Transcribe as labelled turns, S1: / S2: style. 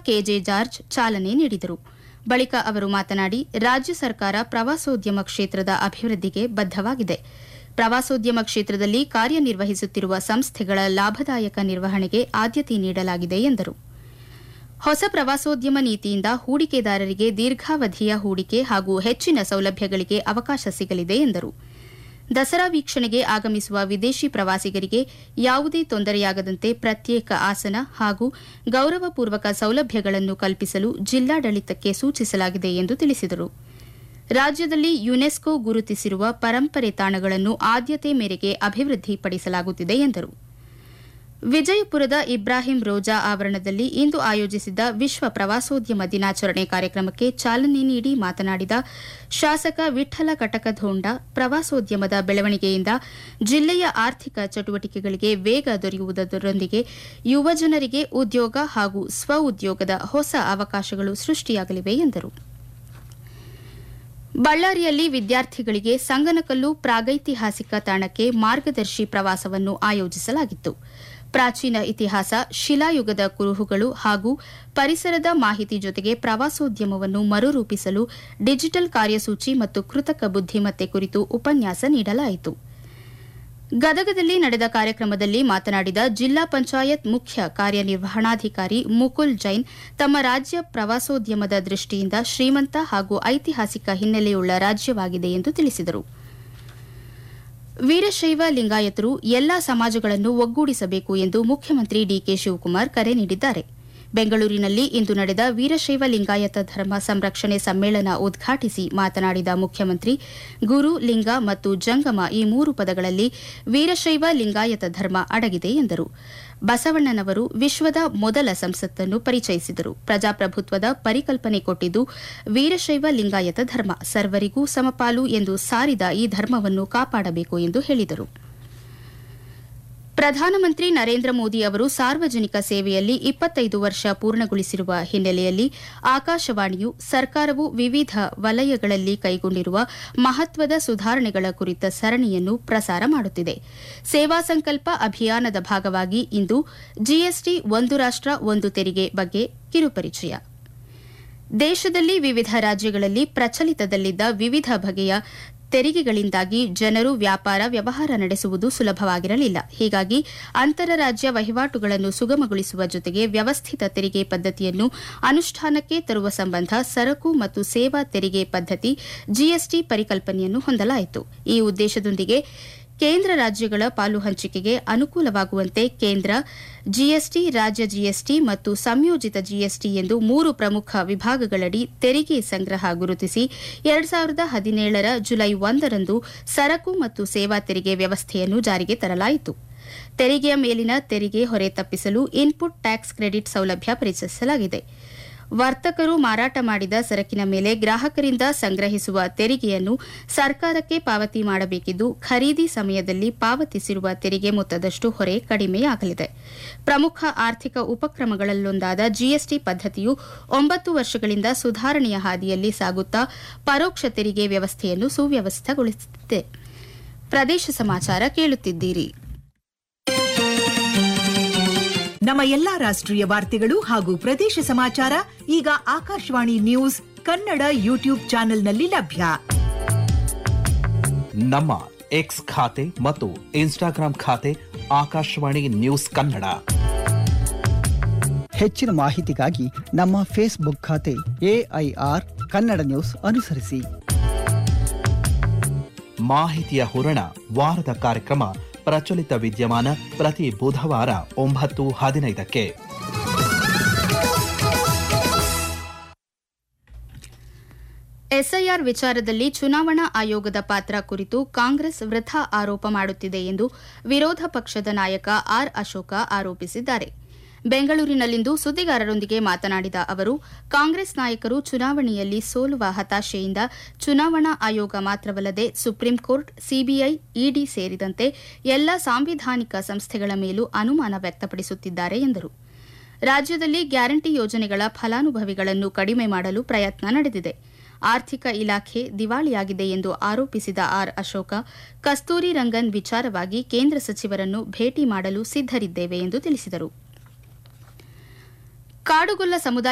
S1: K J George ಚಾಲನೆ ನೀಡಿದರು ಬಳಿಕ ಅವರು ಮಾತನಾಡಿ ರಾಜ್ಯ ಸರ್ಕಾರ ಪ್ರವಾಸೋದ್ಯಮ ಕ್ಷೇತ್ರದ ಅಭಿವೃದ್ಧಿಗೆ ಬದ್ದವಾಗಿದೆ ಪ್ರವಾಸೋದ್ಯಮ ಕ್ಷೇತ್ರದಲ್ಲಿ ಕಾರ್ಯನಿರ್ವಹಿಸುತ್ತಿರುವ ಸಂಸ್ಥೆಗಳ ಲಾಭದಾಯಕ ನಿರ್ವಹಣೆಗೆ ಆದ್ಯತೆ ನೀಡಲಾಗಿದೆ ಎಂದರು ಹೊಸ ಪ್ರವಾಸೋದ್ಯಮ ನೀತಿಯಿಂದ ಹೂಡಿಕೆದಾರರಿಗೆ ದೀರ್ಘಾವಧಿಯ ಹೂಡಿಕೆ ಹಾಗೂ ಹೆಚ್ಚಿನ ಸೌಲಭ್ಯಗಳಿಗೆ ಅವಕಾಶ ಸಿಗಲಿದೆ ಎಂದರು ದಸರಾ ವೀಕ್ಷಣೆಗೆ ಆಗಮಿಸುವ ವಿದೇಶಿ ಪ್ರವಾಸಿಗರಿಗೆ ಯಾವುದೇ ತೊಂದರೆಯಾಗದಂತೆ ಪ್ರತ್ಯೇಕ ಆಸನ ಹಾಗೂ ಗೌರವಪೂರ್ವಕ ಸೌಲಭ್ಯಗಳನ್ನು ಕಲ್ಪಿಸಲು ಜಿಲ್ಲಾಡಳಿತಕ್ಕೆ ಸೂಚಿಸಲಾಗಿದೆ ಎಂದು ತಿಳಿಸಿದರು ರಾಜ್ಯದಲ್ಲಿ ಯುನೆಸ್ಕೋ ಗುರುತಿಸಿರುವ ಪರಂಪರೆ ತಾಣಗಳನ್ನು ಆದ್ಯತೆ ಮೇರೆಗೆ ಅಭಿವೃದ್ಧಿಪಡಿಸಲಾಗುತ್ತಿದೆ ಎಂದರು ವಿಜಯಪುರದ ಇಬ್ರಾಹಿಂ ರೋಜಾ ಆವರಣದಲ್ಲಿ ಇಂದು ಆಯೋಜಿಸಿದ್ದ ವಿಶ್ವ ಪ್ರವಾಸೋದ್ಯಮ ದಿನಾಚರಣೆ ಕಾರ್ಯಕ್ರಮಕ್ಕೆ ಚಾಲನೆ ನೀಡಿ ಮಾತನಾಡಿದ ಶಾಸಕ ವಿಠಲ ಕಟಕಧೋಂಡ ಪ್ರವಾಸೋದ್ಯಮದ ಬೆಳವಣಿಗೆಯಿಂದ ಜಿಲ್ಲೆಯ ಆರ್ಥಿಕ ಚಟುವಟಿಕೆಗಳಿಗೆ ವೇಗ ದೊರೆಯುವುದರೊಂದಿಗೆ ಯುವಜನರಿಗೆ ಉದ್ಯೋಗ ಹಾಗೂ ಸ್ವ ಉದ್ಯೋಗದ ಹೊಸ ಅವಕಾಶಗಳು ಸೃಷ್ಟಿಯಾಗಲಿವೆ ಎಂದರು ಬಳ್ಳಾರಿಯಲ್ಲಿ ವಿದ್ಯಾರ್ಥಿಗಳಿಗೆ ಸಂಗನಕಲ್ಲು ಪ್ರಾಗೈತಿಹಾಸಿಕ ತಾಣಕ್ಕೆ ಮಾರ್ಗದರ್ಶಿ ಪ್ರವಾಸವನ್ನು ಆಯೋಜಿಸಲಾಗಿತ್ತು ಪ್ರಾಚೀನ ಇತಿಹಾಸ ಶಿಲಾಯುಗದ ಕುರುಹುಗಳು ಹಾಗೂ ಪರಿಸರದ ಮಾಹಿತಿ ಜೊತೆಗೆ ಪ್ರವಾಸೋದ್ಯಮವನ್ನು ಮರುರೂಪಿಸಲು ಡಿಜಿಟಲ್ ಕಾರ್ಯಸೂಚಿ ಮತ್ತು ಕೃತಕ ಬುದ್ದಿಮತ್ತೆ ಕುರಿತು ಉಪನ್ಯಾಸ ನೀಡಲಾಯಿತು ಗದಗದಲ್ಲಿ ನಡೆದ ಕಾರ್ಯಕ್ರಮದಲ್ಲಿ ಮಾತನಾಡಿದ ಜಿಲ್ಲಾ ಪಂಚಾಯತ್ ಮುಖ್ಯ ಕಾರ್ಯನಿರ್ವಹಣಾಧಿಕಾರಿ ಮುಕುಲ್ ಜೈನ್ ತಮ್ಮ ರಾಜ್ಯ ಪ್ರವಾಸೋದ್ಯಮದ ದೃಷ್ಟಿಯಿಂದ ಶ್ರೀಮಂತ ಹಾಗೂ ಐತಿಹಾಸಿಕ ಹಿನ್ನೆಲೆಯುಳ್ಳ ರಾಜ್ಯವಾಗಿದೆ ಎಂದು ತಿಳಿಸಿದರು ವೀರಶೈವ ಲಿಂಗಾಯತರು ಎಲ್ಲಾ ಸಮಾಜಗಳನ್ನು ಒಗ್ಗೂಡಿಸಬೇಕು ಎಂದು ಮುಖ್ಯಮಂತ್ರಿ ಡಿಕೆ ಶಿವಕುಮಾರ್ ಕರೆ ನೀಡಿದ್ದಾರೆ ಬೆಂಗಳೂರಿನಲ್ಲಿ ಇಂದು ನಡೆದ ವೀರಶೈವ ಲಿಂಗಾಯತ ಧರ್ಮ ಸಂರಕ್ಷಣೆ ಸಮ್ಮೇಳನ ಉದ್ಘಾಟಿಸಿ ಮಾತನಾಡಿದ ಮುಖ್ಯಮಂತ್ರಿ ಗುರು ಲಿಂಗ ಮತ್ತು ಜಂಗಮ ಈ ಮೂರು ಪದಗಳಲ್ಲಿ ವೀರಶೈವ ಲಿಂಗಾಯತ ಧರ್ಮ ಅಡಗಿದೆ ಎಂದರು ಬಸವಣ್ಣನವರು ವಿಶ್ವದ ಮೊದಲ ಸಂಸತ್ತನ್ನು ಪರಿಚಯಿಸಿದರು ಪ್ರಜಾಪ್ರಭುತ್ವದ ಪರಿಕಲ್ಪನೆ ಕೊಟ್ಟಿದ್ದು ವೀರಶೈವ ಲಿಂಗಾಯತ ಧರ್ಮ ಸರ್ವರಿಗೂ ಸಮಪಾಲು ಎಂದು ಸಾರಿದ ಈ ಧರ್ಮವನ್ನು ಕಾಪಾಡಬೇಕು ಎಂದು ಹೇಳಿದರು ಪ್ರಧಾನಮಂತ್ರಿ ನರೇಂದ್ರ ಮೋದಿ ಅವರು ಸಾರ್ವಜನಿಕ ಸೇವೆಯಲ್ಲಿ ಇಪ್ಪತ್ತೈದು ವರ್ಷ ಪೂರ್ಣಗೊಳಿಸಿರುವ ಹಿನ್ನೆಲೆಯಲ್ಲಿ ಆಕಾಶವಾಣಿಯು ಸರ್ಕಾರವು ವಿವಿಧ ವಲಯಗಳಲ್ಲಿ ಕೈಗೊಂಡಿರುವ ಮಹತ್ವದ ಸುಧಾರಣೆಗಳ ಕುರಿತ ಸರಣಿಯನ್ನು ಪ್ರಸಾರ ಮಾಡುತ್ತಿದೆ ಸೇವಾ ಸಂಕಲ್ಪ ಅಭಿಯಾನದ ಭಾಗವಾಗಿ ಇಂದು ಜಿಎಸ್ಟಿ ಒಂದು ರಾಷ್ಟ ಒಂದು ತೆರಿಗೆ ಬಗ್ಗೆ ಕಿರುಪರಿಚಯ ದೇಶದಲ್ಲಿ ವಿವಿಧ ರಾಜ್ಯಗಳಲ್ಲಿ ಪ್ರಚಲಿತದಲ್ಲಿದ್ದ ವಿವಿಧ ಬಗೆಯ ತೆರಿಗೆಗಳಿಂದಾಗಿ ಜನರು ವ್ಯಾಪಾರ ವ್ಯವಹಾರ ನಡೆಸುವುದು ಸುಲಭವಾಗಿರಲಿಲ್ಲ ಹೀಗಾಗಿ ಅಂತರರಾಜ್ಯ ವಹಿವಾಟುಗಳನ್ನು ಸುಗಮಗೊಳಿಸುವ ಜೊತೆಗೆ ವ್ಯವಸ್ಥಿತ ತೆರಿಗೆ ಪದ್ದತಿಯನ್ನು ಅನುಷ್ಠಾನಕ್ಕೆ ತರುವ ಸಂಬಂಧ ಸರಕು ಮತ್ತು ಸೇವಾ ತೆರಿಗೆ ಪದ್ದತಿ ಜಿಎಸ್ಟಿ ಪರಿಕಲ್ಪನೆಯನ್ನು ಹೊಂದಲಾಯಿತು ಈ ಉದ್ದೇಶದೊಂದಿಗೆ ಕೇಂದ್ರ ರಾಜ್ಯಗಳ ಪಾಲು ಹಂಚಿಕೆಗೆ ಅನುಕೂಲವಾಗುವಂತೆ ಕೇಂದ್ರ ಜಿಎಸ್ಟಿ ರಾಜ್ಯ ಜಿಎಸ್ಟಿ ಮತ್ತು ಸಂಯೋಜಿತ ಜಿಎಸ್ಟಿ ಎಂದು ಮೂರು ಪ್ರಮುಖ ವಿಭಾಗಗಳಡಿ ತೆರಿಗೆ ಸಂಗ್ರಹ ಗುರುತಿಸಿ ಎರಡು ಸಾವಿರದ ಹದಿನೇಳರ ಜುಲೈ ಒಂದರಂದು ಸರಕು ಮತ್ತು ಸೇವಾ ತೆರಿಗೆ ವ್ಯವಸ್ಥೆಯನ್ನು ಜಾರಿಗೆ ತರಲಾಯಿತು ತೆರಿಗೆಯ ಮೇಲಿನ ತೆರಿಗೆ ಹೊರೆ ತಪ್ಪಿಸಲು ಇನ್ಪುಟ್ ಟ್ಯಾಕ್ಸ್ ಕ್ರೆಡಿಟ್ ಸೌಲಭ್ಯ ಪರಿಚಯಿಸಲಾಗಿದೆ ವರ್ತಕರು ಮಾರಾಟ ಮಾಡಿದ ಸರಕಿನ ಮೇಲೆ ಗ್ರಾಹಕರಿಂದ ಸಂಗ್ರಹಿಸುವ ತೆರಿಗೆಯನ್ನು ಸರ್ಕಾರಕ್ಕೆ ಪಾವತಿ ಮಾಡಬೇಕಿದ್ದು ಖರೀದಿ ಸಮಯದಲ್ಲಿ ಪಾವತಿಸಿರುವ ತೆರಿಗೆ ಮೊತ್ತದಷ್ಟು ಹೊರೆ ಕಡಿಮೆಯಾಗಲಿದೆ ಪ್ರಮುಖ ಆರ್ಥಿಕ ಉಪಕ್ರಮಗಳಲ್ಲೊಂದಾದ ಜಿಎಸ್ಟಿ ಪದ್ದತಿಯು ಒಂಬತ್ತು ವರ್ಷಗಳಿಂದ ಸುಧಾರಣೆಯ ಹಾದಿಯಲ್ಲಿ ಸಾಗುತ್ತಾ ಪರೋಕ್ಷ ತೆರಿಗೆ ವ್ಯವಸ್ಥೆಯನ್ನು ಸುವ್ಯವಸ್ಥಗೊಳಿಸುತ್ತಿದೆ ಪ್ರದೇಶ ಸಮಾಚಾರ ಕೇಳುತ್ತಿದ್ದೀರಿ
S2: ನಮ್ಮ ಎಲ್ಲಾ ರಾಷ್ಟ್ರೀಯ ವಾರ್ತೆಗಳು ಹಾಗೂ ಪ್ರದೇಶ ಸಮಾಚಾರ ಈಗ ಆಕಾಶವಾಣಿ ನ್ಯೂಸ್ ಕನ್ನಡ ಯೂಟ್ಯೂಬ್ ಚಾನೆಲ್ನಲ್ಲಿ ಲಭ್ಯ
S3: ನಮ್ಮ ಎಕ್ಸ್ ಖಾತೆ ಮತ್ತು ಇನ್ಸ್ಟಾಗ್ರಾಂ ಖಾತೆ ಆಕಾಶವಾಣಿ ನ್ಯೂಸ್ ಕನ್ನಡ
S4: ಹೆಚ್ಚಿನ ಮಾಹಿತಿಗಾಗಿ ನಮ್ಮ ಫೇಸ್ಬುಕ್ ಖಾತೆ ಎಐಆರ್ ಕನ್ನಡ ನ್ಯೂಸ್ ಅನುಸರಿಸಿ
S3: ಮಾಹಿತಿಯ ಹೂರಣ ವಾರದ ಕಾರ್ಯಕ್ರಮ ಪ್ರಚಲಿತ ವಿದ್ಯಮಾನ ಪ್ರತಿ ಬುಧವಾರ ಒಂಬತ್ತು ಹದಿನೈದಕ್ಕೆ
S1: ಎಸ್ಐಆರ್ ವಿಚಾರದಲ್ಲಿ ಚುನಾವಣಾ ಆಯೋಗದ ಪಾತ್ರ ಕುರಿತು ಕಾಂಗ್ರೆಸ್ ವೃಥಾ ಆರೋಪ ಮಾಡುತ್ತಿದೆ ಎಂದು ವಿರೋಧ ಪಕ್ಷದ ನಾಯಕ ಆರ್ ಅಶೋಕ ಆರೋಪಿಸಿದ್ದಾರೆ ಬೆಂಗಳೂರಿನಲ್ಲಿಂದು ಸುದ್ದಿಗಾರರೊಂದಿಗೆ ಮಾತನಾಡಿದ ಅವರು ಕಾಂಗ್ರೆಸ್ ನಾಯಕರು ಚುನಾವಣೆಯಲ್ಲಿ ಸೋಲುವ ಹತಾಶೆಯಿಂದ ಚುನಾವಣಾ ಆಯೋಗ ಮಾತ್ರವಲ್ಲದೆ ಸುಪ್ರೀಂ ಕೋರ್ಟ್ ಸಿಬಿಐ ಇಡಿ ಸೇರಿದಂತೆ ಎಲ್ಲ ಸಾಂವಿಧಾನಿಕ ಸಂಸ್ಥೆಗಳ ಮೇಲೂ ಅನುಮಾನ ವ್ಯಕ್ತಪಡಿಸುತ್ತಿದ್ದಾರೆ ಎಂದರು ರಾಜ್ಯದಲ್ಲಿ ಗ್ಯಾರಂಟಿ ಯೋಜನೆಗಳ ಫಲಾನುಭವಿಗಳನ್ನು ಕಡಿಮೆ ಮಾಡಲು ಪ್ರಯತ್ನ ನಡೆದಿದೆ ಆರ್ಥಿಕ ಇಲಾಖೆ ದಿವಾಳಿಯಾಗಿದೆ ಎಂದು ಆರೋಪಿಸಿದ ಆರ್ ಅಶೋಕ ಕಸ್ತೂರಿ ರಂಗನ್ ವಿಚಾರವಾಗಿ ಕೇಂದ್ರ ಸಚಿವರನ್ನು ಭೇಟಿ ಮಾಡಲು ಸಿದ್ದರಿದ್ದೇವೆ ಎಂದು ತಿಳಿಸಿದರು ಕಾಡುಗೊಲ್ಲ ಸಮುದಾಯ